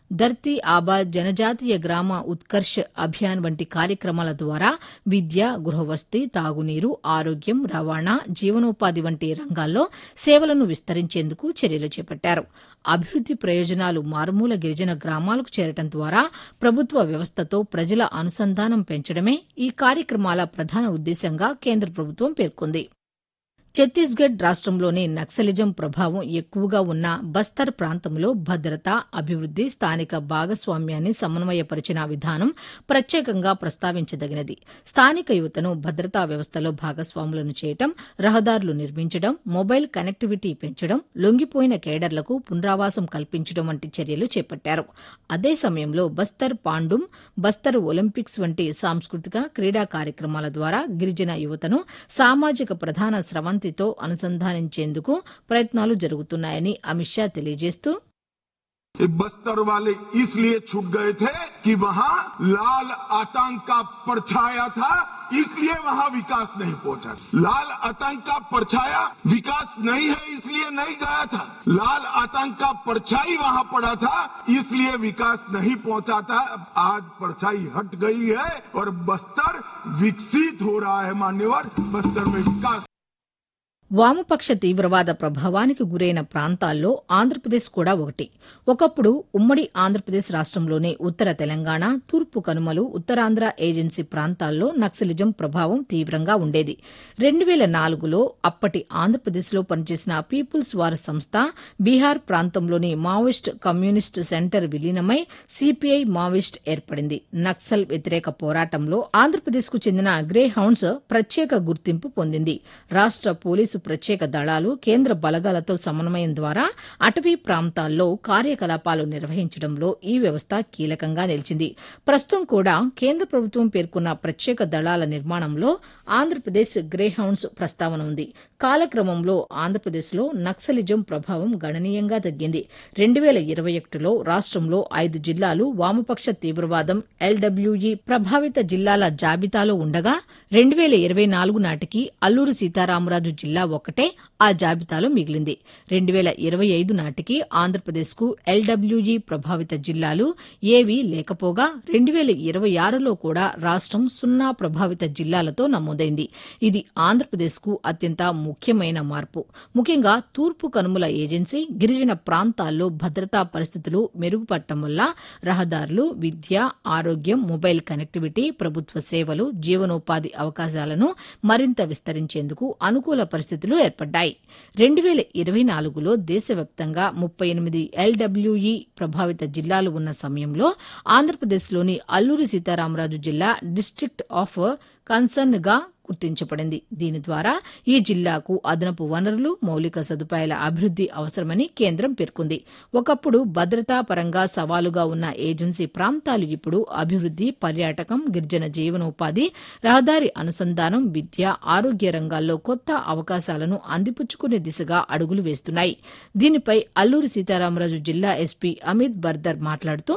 ధర్తీ ఆబా జనజాతీయ గ్రామ ఉత్కర్ష్ అభియాన్ వంటి కార్యక్రమాల ద్వారా విద్య గృహవసతి తాగునీరు ఆరోగ్యం రవాణా జీవనోపాధి వంటి రంగాల్లో సేవలను విస్తరించేందుకు చర్యలు చేపట్టారు అభివృద్ది ప్రయోజనాలు మారుమూల గిరిజన గ్రామాలకు చేరటం ద్వారా ప్రభుత్వ వ్యవస్థతో ప్రజల అనుసంధానం పెంచడమే ఈ కార్యక్రమాల ప్రధాన ఉద్దేశంగా కేంద్ర ప్రభుత్వం పేర్కొంది ఛత్తీస్గఢ్ రాష్ట్రంలోని నక్సలిజం ప్రభావం ఎక్కువగా ఉన్న బస్తర్ ప్రాంతంలో భద్రత అభివృద్ది స్థానిక భాగస్వామ్యాన్ని సమన్వయపరిచిన విధానం ప్రత్యేకంగా ప్రస్తావించదగినది స్థానిక యువతను భద్రతా వ్యవస్థలో భాగస్వాములను చేయటం రహదారులు నిర్మించడం మొబైల్ కనెక్టివిటీ పెంచడం లొంగిపోయిన కేడర్లకు పునరావాసం కల్పించడం వంటి చర్యలు చేపట్టారు అదే సమయంలో బస్తర్ పాండుమ్ బస్తర్ ఒలింపిక్స్ వంటి సాంస్కృతిక క్రీడా కార్యక్రమాల ద్వారా గిరిజన యువతను సామాజిక ప్రధాన స్రవంతి తో అనుసంధానించేందుకు ప్రయత్నాలు జరుగుతున్నాయని అమిత్ షా తెలియజేస్తూ ये बस्तर वाले इसलिए छूट गए थे कि वहां लाल आतंक का परछाया था इसलिए वहां विकास नहीं पहुंचा लाल आतंक का परछाया विकास नहीं है इसलिए नहीं गया था लाल आतंक का परछाई वहां पड़ा था इसलिए विकास नहीं पहुंचा था आज परछाई हट गई है और बस्तर विकसित हो रहा है मान्यवर बस्तर में विकास వామపక్ష తీవ్రవాద ప్రభావానికి గురైన ప్రాంతాల్లో ఆంధ్రప్రదేశ్ కూడా ఒకటి ఒకప్పుడు ఉమ్మడి ఆంధ్రప్రదేశ్ రాష్ట్రంలోని ఉత్తర తెలంగాణ తూర్పు కనుమలు ఉత్తరాంధ్ర ఏజెన్సీ ప్రాంతాల్లో నక్సలిజం ప్రభావం తీవ్రంగా ఉండేది రెండు వేల నాలుగులో అప్పటి ఆంధ్రప్రదేశ్లో పనిచేసిన పీపుల్స్ వార్ సంస్థ బీహార్ ప్రాంతంలోని మావోయిస్ట్ కమ్యూనిస్ట్ సెంటర్ విలీనమై సిపిఐ మావోయిస్ట్ ఏర్పడింది నక్సల్ వ్యతిరేక పోరాటంలో ఆంధ్రప్రదేశ్కు చెందిన గ్రే హౌండ్స్ ప్రత్యేక గుర్తింపు పొందింది రాష్ట్ర పోలీసు ప్రత్యేక దళాలు కేంద్ర బలగాలతో సమన్వయం ద్వారా అటవీ ప్రాంతాల్లో కార్యకలాపాలు నిర్వహించడంలో ఈ వ్యవస్థ కీలకంగా నిలిచింది ప్రస్తుతం కూడా కేంద్ర ప్రభుత్వం పేర్కొన్న ప్రత్యేక దళాల నిర్మాణంలో ఆంధ్రప్రదేశ్ గ్రేహౌండ్స్ ప్రస్తావన ఉంది కాలక్రమంలో ఆంధ్రప్రదేశ్లో నక్సలిజం ప్రభావం గణనీయంగా తగ్గింది రెండు వేల ఇరవై ఒకటిలో రాష్ట్రంలో ఐదు జిల్లాలు వామపక్ష తీవ్రవాదం ఎల్డబ్ల్యూఈ ప్రభావిత జిల్లాల జాబితాలో ఉండగా రెండు వేల ఇరవై నాలుగు నాటికి అల్లూరు సీతారామరాజు జిల్లా ఒక్కటే ఆ జాబితాలో మిగిలింది రెండు వేల ఇరవై ఐదు నాటికి ఆంధ్రప్రదేశ్కు ఎల్డబ్ల్యూఈ ప్రభావిత జిల్లాలు ఏవీ లేకపోగా రెండు వేల ఇరవై ఆరులో కూడా రాష్ట్రం సున్నా ప్రభావిత జిల్లాలతో నమోదైంది ఇది ఆంధ్రప్రదేశ్కు అత్యంత ముఖ్యమైన మార్పు ముఖ్యంగా తూర్పు కనుమల ఏజెన్సీ గిరిజన ప్రాంతాల్లో భద్రతా పరిస్థితులు మెరుగుపడటం వల్ల రహదారులు విద్య ఆరోగ్యం మొబైల్ కనెక్టివిటీ ప్రభుత్వ సేవలు జీవనోపాధి అవకాశాలను మరింత విస్తరించేందుకు అనుకూల పరిస్థితులు ఏర్పడ్డాయి రెండు వేల ఇరవై నాలుగులో దేశవ్యాప్తంగా ముప్పై ఎనిమిది ఎల్డబ్ల్యూఈ ప్రభావిత జిల్లాలు ఉన్న సమయంలో ఆంధ్రప్రదేశ్లోని అల్లూరి సీతారామరాజు జిల్లా డిస్టిక్ట్ ఆఫ్ కన్సర్న్ గా గుర్తించబడింది దీని ద్వారా ఈ జిల్లాకు అదనపు వనరులు మౌలిక సదుపాయాల అభివృద్ది అవసరమని కేంద్రం పేర్కొంది ఒకప్పుడు భద్రతా పరంగా సవాలుగా ఉన్న ఏజెన్సీ ప్రాంతాలు ఇప్పుడు అభివృద్ది పర్యాటకం గిరిజన జీవనోపాధి రహదారి అనుసంధానం విద్య ఆరోగ్య రంగాల్లో కొత్త అవకాశాలను అందిపుచ్చుకునే దిశగా అడుగులు వేస్తున్నాయి దీనిపై అల్లూరి సీతారామరాజు జిల్లా ఎస్పీ అమిత్ బర్దర్ మాట్లాడుతూ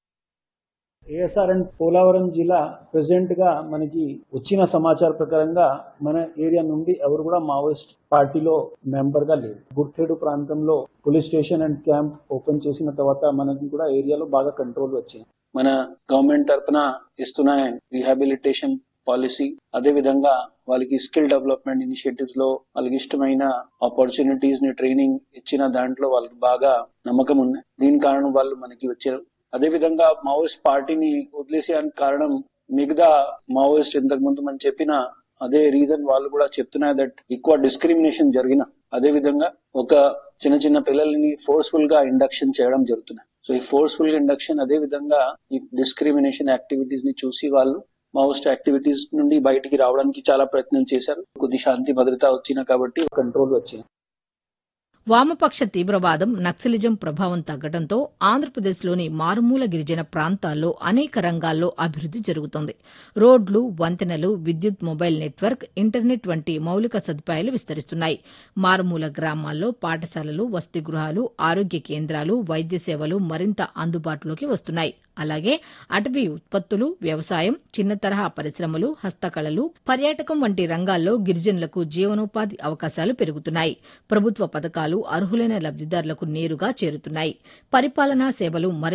ఏఎస్ఆర్ అండ్ పోలవరం జిల్లా ప్రెసెంట్ గా మనకి వచ్చిన సమాచార ప్రకారంగా మన ఏరియా నుండి ఎవరు కూడా మావోయిస్ట్ పార్టీలో మెంబర్ గా లేరు గుర్తేడు ప్రాంతంలో police station and camp open చేసిన తర్వాత మనకి కూడా ఏరియాలో బాగా కంట్రోల్ వచ్చింది మన గవర్నమెంట్ తరఫున ఇస్తున్న రీహాబిలిటేషన్ పాలసీ అదే విధంగా వాళ్ళకి స్కిల్ డెవలప్మెంట్ ఇనిషియేటివ్స్ లో వాళ్ళకి ఇష్టమైన ఆపర్చునిటీస్ ని ట్రైనింగ్ ఇచ్చిన దాంట్లో వాళ్ళకి బాగా నమ్మకం ఉంది దీని కారణం వాళ్ళు మనకి వచ్చారు అదే విధంగా మావోయిస్ట్ పార్టీని వదిలేసేయడానికి కారణం మిగతా మావోయిస్ట్ ఇంతకు ముందు మనం చెప్పిన అదే రీజన్ వాళ్ళు కూడా చెప్తున్నారు దట్ ఎక్కువ డిస్క్రిమినేషన్ జరిగిన అదే విధంగా ఒక చిన్న చిన్న పిల్లల్ని ఫోర్స్ఫుల్ గా ఇండక్షన్ చేయడం జరుగుతున్నాయి సో ఈ ఫోర్స్ఫుల్ ఇండక్షన్ అదే విధంగా ఈ డిస్క్రిమినేషన్ యాక్టివిటీస్ ని చూసి వాళ్ళు మావోయిస్ట్ యాక్టివిటీస్ నుండి బయటికి రావడానికి చాలా ప్రయత్నం చేశారు కొద్ది శాంతి భద్రత వచ్చిన కాబట్టి కంట్రోల్ వచ్చింది వామపక్ష తీవ్రవాదం నక్సలిజం ప్రభావం తగ్గడంతో ఆంధ్రప్రదేశ్లోని మారుమూల గిరిజన ప్రాంతాల్లో అనేక రంగాల్లో అభివృద్ది జరుగుతోంది రోడ్లు వంతెనలు విద్యుత్ మొబైల్ నెట్వర్క్ ఇంటర్నెట్ వంటి మౌలిక సదుపాయాలు విస్తరిస్తున్నాయి మారుమూల గ్రామాల్లో పాఠశాలలు వసతి గృహాలు ఆరోగ్య కేంద్రాలు వైద్య సేవలు మరింత అందుబాటులోకి వస్తున్నాయి అలాగే అటవీ ఉత్పత్తులు వ్యవసాయం చిన్న తరహా పరిశ్రమలు హస్తకళలు పర్యాటకం వంటి రంగాల్లో గిరిజనులకు జీవనోపాధి అవకాశాలు పెరుగుతున్నాయి ప్రభుత్వ పథకాలు అర్హులైన లబ్దిదారులకు నేరుగా చేరుతున్నాయి పరిపాలనా సేవలు